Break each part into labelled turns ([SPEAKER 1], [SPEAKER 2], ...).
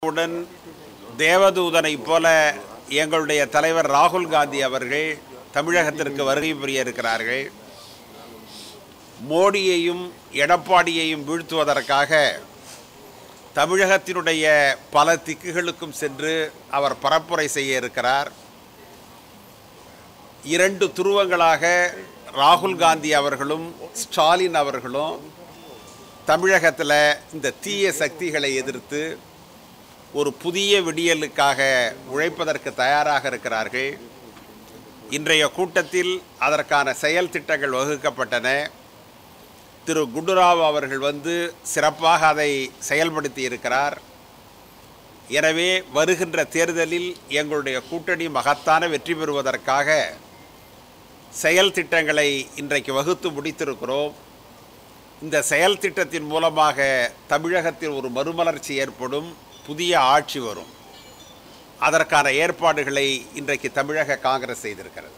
[SPEAKER 1] உடன் தேவதூதனைப் போல எங்களுடைய தலைவர் ராகுல் காந்தி அவர்கள் தமிழகத்திற்கு வருகை புரிய இருக்கிறார்கள் மோடியையும் எடப்பாடியையும் வீழ்த்துவதற்காக தமிழகத்தினுடைய பல திக்குகளுக்கும் சென்று அவர் பரப்புரை செய்ய இருக்கிறார் இரண்டு துருவங்களாக ராகுல் காந்தி அவர்களும் ஸ்டாலின் அவர்களும் தமிழகத்தில் இந்த தீய சக்திகளை எதிர்த்து ஒரு புதிய விடியலுக்காக உழைப்பதற்கு தயாராக இருக்கிறார்கள் இன்றைய கூட்டத்தில் அதற்கான செயல் திட்டங்கள் வகுக்கப்பட்டன திரு குண்டுராவ் அவர்கள் வந்து சிறப்பாக அதை செயல்படுத்தி இருக்கிறார் எனவே வருகின்ற தேர்தலில் எங்களுடைய கூட்டணி மகத்தான வெற்றி பெறுவதற்காக செயல் திட்டங்களை இன்றைக்கு வகுத்து முடித்திருக்கிறோம் இந்த செயல் திட்டத்தின் மூலமாக தமிழகத்தில் ஒரு மறுமலர்ச்சி ஏற்படும் புதிய ஆட்சி வரும் அதற்கான ஏற்பாடுகளை இன்றைக்கு தமிழக காங்கிரஸ் செய்திருக்கிறது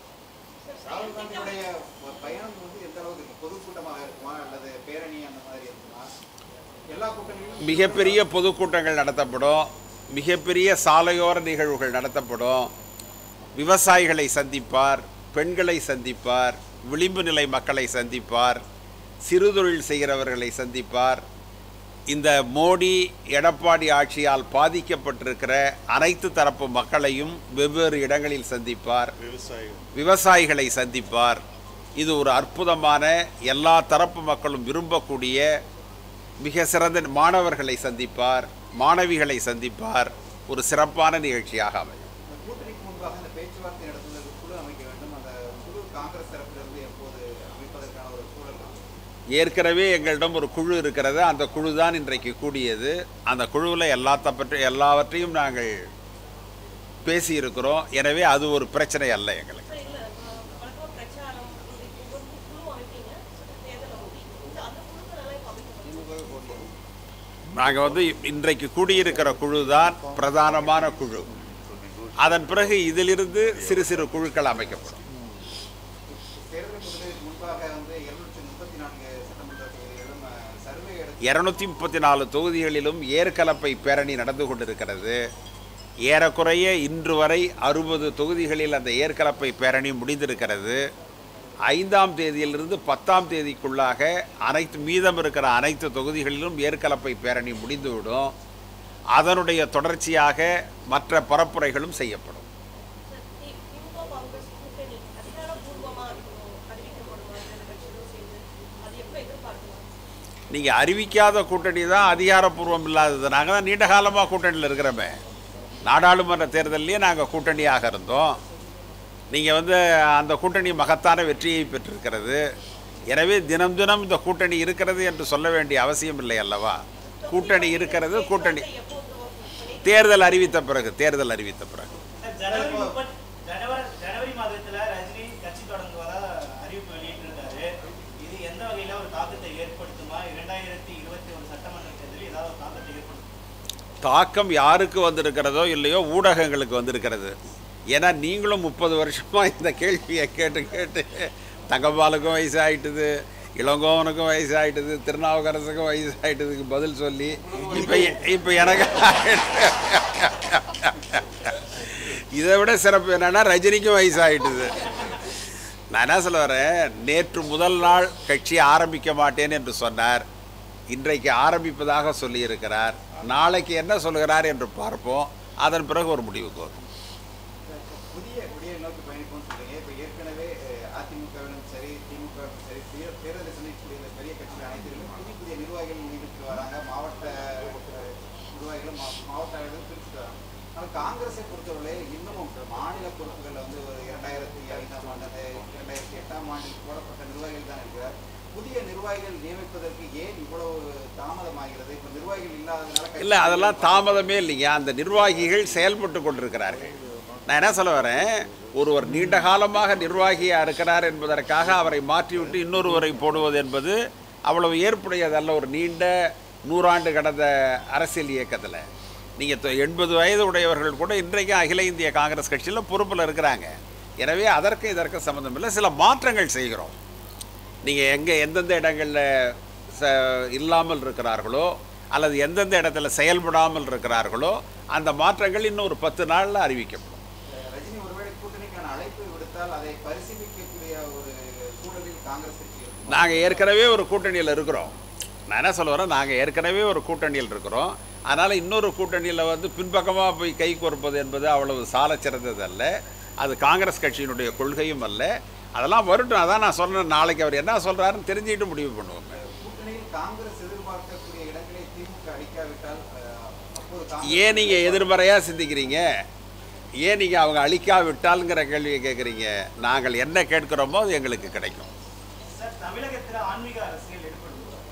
[SPEAKER 2] ராகுல் காந்தியுடைய பயணம் வந்து எந்த அளவுக்கு இருக்கு பொதுக்கூட்டமாக இருக்குமா அல்லது பேரணி அந்த மாதிரி இருக்குமா எல்லா கூட்டணிகளும்
[SPEAKER 1] மிகப்பெரிய பொதுக்கூட்டங்கள் நடத்தப்படும் மிகப்பெரிய சாலையோர நிகழ்வுகள் நடத்தப்படும் விவசாயிகளை சந்திப்பார் பெண்களை சந்திப்பார் விளிம்பு நிலை மக்களை சந்திப்பார் சிறுதொழில் செய்கிறவர்களை சந்திப்பார் இந்த மோடி எடப்பாடி ஆட்சியால் பாதிக்கப்பட்டிருக்கிற அனைத்து தரப்பு மக்களையும் வெவ்வேறு இடங்களில் சந்திப்பார் விவசாயிகளை சந்திப்பார் இது ஒரு அற்புதமான எல்லா தரப்பு மக்களும் விரும்பக்கூடிய மிக சிறந்த மாணவர்களை சந்திப்பார் மாணவிகளை சந்திப்பார் ஒரு சிறப்பான நிகழ்ச்சியாக அமையும்
[SPEAKER 2] இந்த கூட்டணிக்கு முன்பாக இந்த பேச்சுவார்த்தை நடத்துவதற்கு குழு அமைக்க வேண்டும் அந்த குழு காங்கிரஸ் தரப்பிலிருந்து எப்போது அமைப்பதற்கான ஒரு சூழல் தான்
[SPEAKER 1] ஏற்கனவே எங்களிடம் ஒரு குழு இருக்கிறது அந்த குழு தான் இன்றைக்கு கூடியது அந்த குழுவில் எல்லாத்த பற்றி எல்லாவற்றையும் நாங்கள் பேசியிருக்கிறோம் எனவே அது ஒரு பிரச்சனை அல்ல எங்களுக்கு
[SPEAKER 3] சார், இல்ல, அஹ், வழக்கமா பிரச்சாரம் இது ஒரு குழு அமைப்பீங்க தேர்தல் ஒட்டி இந்த அந்த குழுக்களால இப்ப அமைக்கப்படும்
[SPEAKER 1] நாங்கள் வந்து இன்றைக்கு கூடியிருக்கிற குழு தான் பிரதானமான குழு அதன் பிறகு இதிலிருந்து சிறு சிறு குழுக்கள் அமைக்கப்படும்
[SPEAKER 2] தேர்தல் முதலுக்கு முன்பாக வந்து இருநூற்றி முப்பத்தி நான்கு சட்டமன்ற தொகுதிகளிலும் அஹ், சர்வே எடுத்து
[SPEAKER 1] இரநூத்தி முப்பத்தி நாலு தொகுதிகளிலும் ஏற்கலப்பை பேரணி நடந்து கொண்டிருக்கிறது ஏறக்குறைய இன்று வரை அறுபது தொகுதிகளில் அந்த ஏற்கலப்பை பேரணி முடிந்திருக்கிறது ஐந்தாம் தேதியிலிருந்து பத்தாம் தேதிக்குள்ளாக அனைத்து மீதம் இருக்கிற அனைத்து தொகுதிகளிலும் ஏற்கலப்பை பேரணி முடிந்துவிடும் அதனுடைய தொடர்ச்சியாக மற்ற பரப்புரைகளும் செய்யப்படும்
[SPEAKER 3] சார், தி- திமுக காங்கிரஸ் கூட்டணி அதிகாரப்பூர்வமா இப்போ அறிவிக்கப்படுமா இந்த கட்சிகளும் சேர்ந்து அது எப்ப எதிர்பார்க்கலாம்
[SPEAKER 1] நீங்கள் அறிவிக்காத கூட்டணி தான் அதிகாரப்பூர்வம் இல்லாதது நாங்கள் தான் நீண்ட காலமாக கூட்டணியில் இருக்கிறோமே நாடாளுமன்ற தேர்தல்லையே நாங்கள் கூட்டணியாக இருந்தோம் நீங்கள் வந்து அந்த கூட்டணி மகத்தான வெற்றியை பெற்றிருக்கிறது எனவே தினம் தினம் இந்த கூட்டணி இருக்கிறது என்று சொல்ல வேண்டிய அவசியம் இல்லை அல்லவா கூட்டணி இருக்கிறது கூட்டணி
[SPEAKER 3] எப்போ உருவாக்கும்
[SPEAKER 1] தேர்தல் அறிவித்த பிறகு தேர்தல் அறிவித்த பிறகு
[SPEAKER 4] ஜனவரி முப்பத் ஜனவரி ஜனவரி மாதத்துல ரஜினி கட்சி தொடங்குவதா அறிவிப்பு வெளியிட்டிருக்காரு இது எந்த வகையில ஒரு தாக்கத்தை ஏற்படுத்துமா இரண்டாயிரத்தி இருபத்தி ஒரு சட்டமன்ற தேர்தலில் ஏதாவது ஒரு தாக்கத்தை ஏற்படுத்தும்
[SPEAKER 1] தாக்கம் யாருக்கு வந்திருக்கிறதோ இல்லையோ ஊடகங்களுக்கு வந்திருக்கிறது ஏன்னா நீங்களும் முப்பது வருஷமாக இந்த கேள்வியை கேட்டு கேட்டு தங்கம்பாலுக்கும் வயசாயிட்டுது இளங்கோவனுக்கும் வயசாயிட்டுது திருநாவுக்கரசுக்கும் வயசாயிட்டதுக்கு பதில் சொல்லி இப்போ இப்போ எனக்கு இதை விட சிறப்பு என்னன்னா ரஜினிக்கும் வயசாயிட்டுது நான் என்ன சொல்ல வரேன் நேற்று முதல் நாள் கட்சி ஆரம்பிக்க மாட்டேன் என்று சொன்னார் இன்றைக்கு ஆரம்பிப்பதாக சொல்லியிருக்கிறார் நாளைக்கு என்ன சொல்கிறார் என்று பார்ப்போம் அதன் பிறகு ஒரு முடிவுக்கு வரும்
[SPEAKER 2] புதிய விடியை நோக்கி பயணிப்போம்னு சொல்றீங்க இப்போ ஏற்கனவே அஹ், அதிமுகவிலும் சரி திமுகவிலும் சரி தே- தேர்தலை சந்திக்கக்கூடிய இந்த பெரிய கட்சிகள் அனைத்திலும் புதிய புதிய நிர்வாகிகள் நியமிச்சுட்டு வராங்க மாவட்ட அஹ், நிர்வாகிகளும் மா- மாவட்ட அளவிலும் பிரிச்சுட்டு வராங்க ஆனால் காங்கிரஸை பொறுத்தவரை இன்னமும் மாநில பொறுப்புகளில் வந்து ஒரு இரண்டாயிரத்தி ஐந்தாம் ஆண்டு அந்த இரண்டாயிரத்தி எட்டாம் ஆண்டில் போடப்பட்ட நிர்வாகிகள் தான் இருக்கிறார் புதிய நிர்வாகிகள் நியமிப்பதற்கு ஏன் இவ்வளவு தாமதமாகிறது இப்போ நிர்வாகிகள் இல்லாததுனால கட்சி-
[SPEAKER 1] இல்லை அதெல்லாம் தாமதமே இல்லைங்க அந்த நிர்வாகிகள் செயல்பட்டு கொண்டிருக்கிறார்கள் நான் என்ன சொல்ல வரேன் ஒருவர் நீண்ட காலமாக நிர்வாகியாக இருக்கிறார் என்பதற்காக அவரை மாற்றிவிட்டு இன்னொருவரை போடுவது என்பது அவ்வளவு ஏற்புடையதல்ல ஒரு நீண்ட நூறாண்டு கடந்த அரசியல் இயக்கத்தில் நீங்கள் எண்பது வயது உடையவர்கள் கூட இன்றைக்கு அகில இந்திய காங்கிரஸ் கட்சியில் பொறுப்பில் இருக்கிறாங்க எனவே அதற்கு இதற்கு சம்மந்தம் இல்லை சில மாற்றங்கள் செய்கிறோம் நீங்கள் எங்கே எந்தெந்த இடங்களில் ச இல்லாமல் இருக்கிறார்களோ அல்லது எந்தெந்த இடத்துல செயல்படாமல் இருக்கிறார்களோ அந்த மாற்றங்கள் இன்னும் ஒரு பத்து நாளில் அறிவிக்கப்படும்
[SPEAKER 2] ரஜினி ஒருவேளை கூட்டணிக்கான அழைப்பு விடுத்தால் அதை பரிசீலிக்கக்கூடிய ஒரு சூழலில் காங்கிரஸ் கட்சி இருக்கும்
[SPEAKER 1] நாங்கள் ஏற்கனவே ஒரு கூட்டணியில் இருக்கிறோம் நான் என்ன சொல்ல வரேன் நாங்கள் ஏற்கனவே ஒரு கூட்டணியில் இருக்கிறோம் அதனால் இன்னொரு கூட்டணியில் வந்து பின்பக்கமாக போய் கை கோர்ப்பது என்பது அவ்வளவு சால சிறந்தது அல்ல அது காங்கிரஸ் கட்சியினுடைய கொள்கையும் அல்ல அதெல்லாம் வரட்டும் அதான் நான் சொன்னேன் நாளைக்கு அவர் என்ன சொல்கிறாருன்னு தெரிஞ்சுக்கிட்டு முடிவு பண்ணுவோங்க
[SPEAKER 2] கூட்டணியில் காங்கிரஸ் எதிர்பார்க்கக்கூடிய இடங்களை திமுக அளிக்காவிட்டால் அஹ், அப்போது காங்கிரஸ்
[SPEAKER 1] ஏன் நீங்கள் எதிர்மறையாக சிந்திக்கிறீங்க ஏன் நீங்கள் அவங்க அழிக்காவிட்டால்ங்கிற கேள்வியை கேட்குறீங்க நாங்கள் என்ன கேட்கிறோமோ அது எங்களுக்கு கிடைக்கும்
[SPEAKER 4] சார் தமிழகத்துல ஆன்மீக அரசியல் எடுப்படும்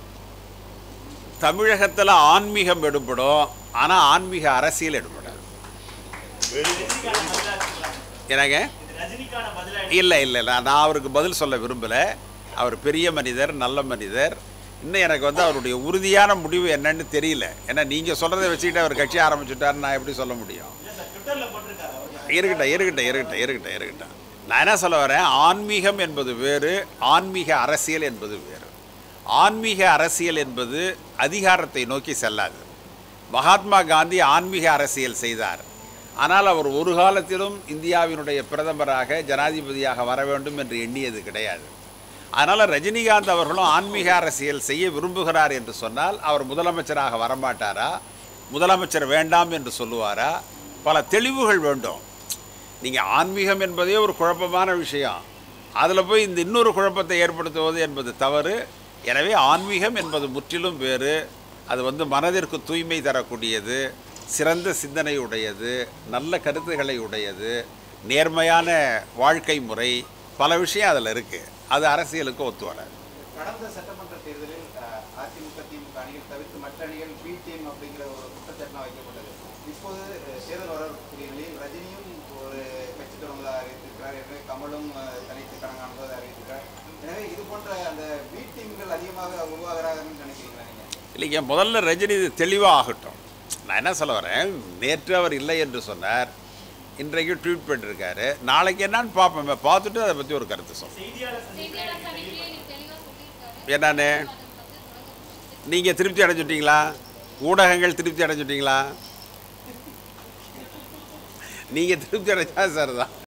[SPEAKER 1] தமிழகத்தில் ஆன்மீகம் எடுபடும் ஆனால் ஆன்மீக அரசியல் எடுபடாது
[SPEAKER 4] ரஜினிக்கான பதிலா சொல்றாங்க.
[SPEAKER 1] என்னங்க
[SPEAKER 4] இது ரஜினிக்கான பதிலா
[SPEAKER 1] இல்லை இல்லை நான் நான் அவருக்கு பதில் சொல்ல விரும்பலை அவர் பெரிய மனிதர் நல்ல மனிதர் இன்னும் எனக்கு வந்து அவருடைய உறுதியான முடிவு என்னன்னு தெரியல ஏன்னா நீங்கள் சொல்கிறத வச்சுக்கிட்டு அவர் கட்சி ஆரம்பிச்சுட்டாருன்னு நான் எப்படி சொல்ல முடியும்
[SPEAKER 4] இல்ல சார் ட்விட்டர்ல போட்டிருக்காரு அவர்
[SPEAKER 1] இருக்கட்டும் இருக்கட்டும் இருக்கட்டும் இருக்கட்டும் இருக்கட்டும் நான் என்ன சொல்ல வரேன் ஆன்மீகம் என்பது வேறு ஆன்மீக அரசியல் என்பது வேறு ஆன்மீக அரசியல் என்பது அதிகாரத்தை நோக்கி செல்லாது மகாத்மா காந்தி ஆன்மீக அரசியல் செய்தார் ஆனால் அவர் ஒரு காலத்திலும் இந்தியாவினுடைய பிரதமராக ஜனாதிபதியாக வர வேண்டும் என்று எண்ணியது கிடையாது அதனால் ரஜினிகாந்த் அவர்களும் ஆன்மீக அரசியல் செய்ய விரும்புகிறார் என்று சொன்னால் அவர் முதலமைச்சராக வரமாட்டாரா முதலமைச்சர் வேண்டாம் என்று சொல்லுவாரா பல தெளிவுகள் வேண்டும் நீங்கள் ஆன்மீகம் என்பதே ஒரு குழப்பமான விஷயம் அதில் போய் இந்த இன்னொரு குழப்பத்தை ஏற்படுத்துவது என்பது தவறு எனவே ஆன்மீகம் என்பது முற்றிலும் வேறு அது வந்து மனதிற்கு தூய்மை தரக்கூடியது சிறந்த சிந்தனை உடையது நல்ல கருத்துக்களை உடையது நேர்மையான வாழ்க்கை முறை பல விஷயம் அதில் இருக்குது அது அரசியலுக்கு ஒத்து வராது
[SPEAKER 2] கடந்த சட்டமன்ற தேர்தலில் அஹ், அதிமுக திமுக அணிகள் தவிர்த்து மற்ற அணிகள் பி டீம் அப்படிங்கிற ஒரு குற்றச்சாட்டுலாம் வைக்கப்பட்டது இப்போது அஹ், தேர்தல் வரக்கூடிய நிலையில் ரஜினியும் ஒரு கட்சி தொடங்குவதாக அறிவித்திருக்கிறார் எனவே கமலும் அஹ், தனித்து கணக்கானதாக அறிவித்திருக்கிறார் எனவே இது போன்ற அந்த பி டீம்கள் அதிகமாக உருவாகிறாங்கன்னு நினைக்கிறீங்களா நீங்கள்
[SPEAKER 1] இல்லைங்க முதல்ல ரஜினி இது தெளிவாக ஆகட்டும் நான் என்ன சொல்ல வரேன் நேற்று அவர் இல்லை என்று சொன்னார் இன்றைக்கு ட்வீட் பண்ணியிருக்காரு நாளைக்கு என்னன்னு பார்ப்போம் பார்த்துட்டு அதை பற்றி ஒரு கருத்து சொல்லுங்கள்
[SPEAKER 4] செய்தியாளர் சந்திப்பில்
[SPEAKER 5] செய்தியாளர் சந்திப்பிலே நீங்க தெளிவா சொல்லியிருக்காரு
[SPEAKER 1] என்னன்னு
[SPEAKER 5] அதை வந்து தொடங்க
[SPEAKER 1] நீங்கள் திருப்தி அடைஞ்சுட்டீங்களா ஊடகங்கள் திருப்தி அடைஞ்சுட்டீங்களா நீங்கள் திருப்தி அடைஞ்சா சார் தான்